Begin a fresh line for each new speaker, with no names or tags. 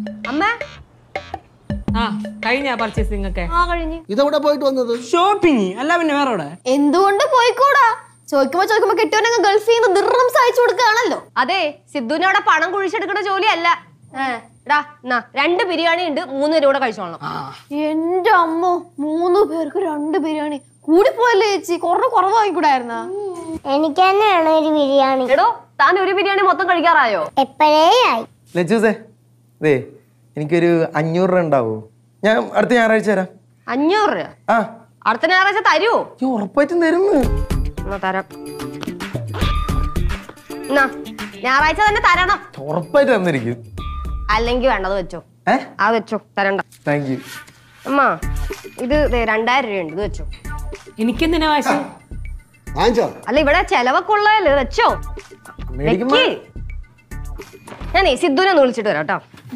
അമ്മ
ആ കഴിഞ്ഞ പർച്ചേസിംഗ് ഒക്കെ
ആ കഴിഞ്ഞു
ഇതെവിടെ പോയിട്ട് വന്നത്
ഷോപ്പിംഗ് അല്ല പിന്നെ വേറെ എവിടെ
എന്തുകൊണ്ട് പോയിക്കൂടാ ചോദിക്കുമ്പോ ചോദിക്കുമ്പോ കെട്ടിയവനങ്ങ് ഗൾഫിൽ നിന്ന് ദിർറംസ് അയച്ചു കൊടുക്കുകയാണല്ലോ
അതെ സിദ്ധുവിനെ അവിടെ പണം കുഴിച്ചെടുക്കുന്ന ജോലിയല്ല ഏ, എടാ എന്നാ രണ്ട് ബിരിയാണി ഉണ്ട് മൂന്ന് പേരും കൂടെ കഴിച്ചോളണം
എന്റെ അമ്മ മൂന്ന് പേർക്ക് രണ്ട് ബിരിയാണി കൂടിപ്പോയല്ലേ ചേച്ചി കുറഞ്ഞ കുറവായിക്കൂടായിരുന്ന
എനിക്ക് തന്നെ വേണം ഒരു ബിരിയാണി
എടോ താൻ ഒരു ബിരിയാണി മൊത്തം കഴിക്കാറായോ
എപ്പോഴേ ആയി
ലച്ചൂസേ ദേ എനിക്കൊരു അഞ്ഞൂറ് രൂപ ഉണ്ടാവോ ഞാൻ അടുത്ത ഞായറാഴ്ച തരാം
അഞ്ഞൂറ് രൂപ
ആ
അടുത്ത ഞായറാഴ്ച തരുവോ
ഈ ഉറപ്പായിട്ടും തരുന്നു
എന്നാ തരാം എന്നാ ഞായറാഴ്ച തന്നെ തരണം
ഉറപ്പായിട്ട് തന്നിരിക്കും
അല്ലെങ്കിൽ വേണ്ടത് വെച്ചോ
ഏ
ആ വെച്ചോ തരണ്ട
താങ്ക് യു
അമ്മ ഇത് ദേ രണ്ടായിരം രൂപയുണ്ട് ഇത് വെച്ചോ
എനിക്കെന്തിനാ വാശി
വാങ്ങിച്ചോ
അല്ല ഇവിടെ ചെലവൊക്കെ ഉള്ളതല്ലേ വെച്ചോ
മേടിക്കുമ്പോ
വെക്ക്. ഞാനേ സിദ്ധുനെ ഒന്ന് വിളിച്ചിട്ട് വരാം കേട്ടോ